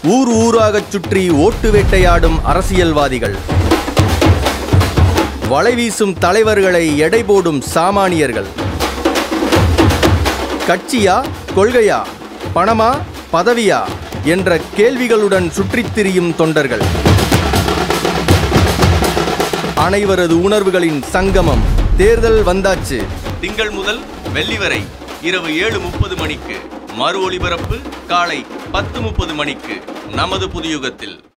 ஊர் ஊராகச் சுற்றி ஓட்டு வேட்டையாடும் அரசியல்வாதிகள் வலைவீசும் தலைவர்களை எடை போடும் சாமானியர்கள் கட்சியா கொள்கையா பணமா பதவியா என்ற கேள்விகளுடன் சுற்றித் திரியும் தொண்டர்கள் அனைவரது உணர்வுகளின் சங்கமம் தேர்தல் வந்தாச்சு திங்கள் முதல் வெள்ளி வரை இரவு ஏழு முப்பது மணிக்கு மறு ஒளிபரப்பு காலை பத்து முப்பது மணிக்கு நமது புதியுகத்தில்